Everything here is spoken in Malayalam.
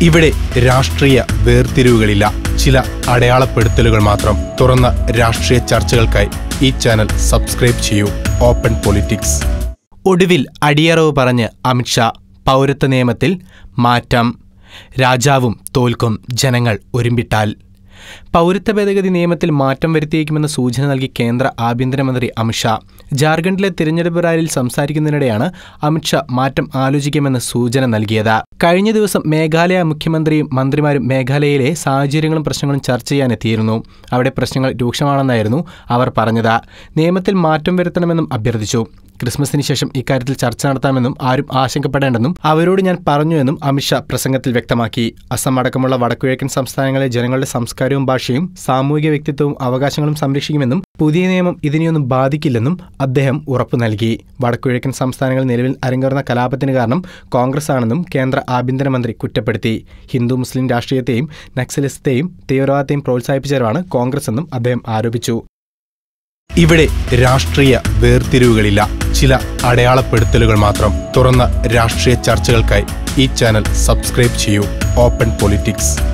ഇവിടെ രാഷ്ട്രീയ വേർതിരിവുകളില്ല ചില അടയാളപ്പെടുത്തലുകൾ മാത്രം തുറന്ന രാഷ്ട്രീയ ചർച്ചകൾക്കായി ഈ ചാനൽ സബ്സ്ക്രൈബ് ചെയ്യൂ ഓപ്പൺ പൊളിറ്റിക്സ് ഒടുവിൽ അടിയറവ് പറഞ്ഞ് അമിത്ഷാ പൗരത്വ നിയമത്തിൽ മാറ്റം രാജാവും തോൽക്കും ജനങ്ങൾ ഒരുമ്പിട്ടാൽ പൗരത്വ ഭേദഗതി നിയമത്തിൽ മാറ്റം വരുത്തിയേക്കുമെന്ന സൂചന നൽകി കേന്ദ്ര ആഭ്യന്തരമന്ത്രി അമിത്ഷാ ജാർഖണ്ഡിലെ തിരഞ്ഞെടുപ്പ് റാലിയിൽ സംസാരിക്കുന്നതിനിടെയാണ് അമിത്ഷാ മാറ്റം ആലോചിക്കുമെന്ന് സൂചന നൽകിയത് കഴിഞ്ഞ ദിവസം മേഘാലയ മുഖ്യമന്ത്രിയും മന്ത്രിമാരും മേഘാലയയിലെ സാഹചര്യങ്ങളും പ്രശ്നങ്ങളും ചർച്ച ചെയ്യാനെത്തിയിരുന്നു അവിടെ പ്രശ്നങ്ങൾ രൂക്ഷമാണെന്നായിരുന്നു അവർ പറഞ്ഞത് നിയമത്തിൽ മാറ്റം വരുത്തണമെന്നും അഭ്യർത്ഥിച്ചു ക്രിസ്മസിന് ശേഷം ഇക്കാര്യത്തിൽ ചർച്ച നടത്താമെന്നും ആരും ആശങ്കപ്പെടേണ്ടെന്നും അവരോട് ഞാൻ പറഞ്ഞുവെന്നും അമിത്ഷാ പ്രസംഗത്തിൽ വ്യക്തമാക്കി അസം അടക്കമുള്ള വടക്കുകിഴക്കൻ സംസ്ഥാനങ്ങളിലെ ജനങ്ങളുടെ സംസ്കാരവും ഭാഷയും സാമൂഹിക വ്യക്തിത്വവും അവകാശങ്ങളും സംരക്ഷിക്കുമെന്നും പുതിയ നിയമം ഇതിനെയൊന്നും ബാധിക്കില്ലെന്നും അദ്ദേഹം ഉറപ്പു നൽകി വടക്കുകിഴക്കൻ സംസ്ഥാനങ്ങളിൽ നിലവിൽ അരങ്ങേറുന്ന കലാപത്തിന് കാരണം കോൺഗ്രസ് ആണെന്നും കേന്ദ്ര ആഭ്യന്തരമന്ത്രി കുറ്റപ്പെടുത്തി ഹിന്ദു മുസ്ലിം രാഷ്ട്രീയത്തെയും നക്സലിസത്തെയും തീവ്രവാദത്തെയും പ്രോത്സാഹിപ്പിച്ചവരാണ് കോൺഗ്രസ് എന്നും അദ്ദേഹം ആരോപിച്ചു ഇവിടെ രാഷ്ട്രീയ വേർതിരിവുകളില്ല ചില അടയാളപ്പെടുത്തലുകൾ മാത്രം തുറന്ന രാഷ്ട്രീയ ചർച്ചകൾക്കായി ഈ ചാനൽ സബ്സ്ക്രൈബ് ചെയ്യൂ ഓപ്പൺ പൊളിറ്റിക്സ്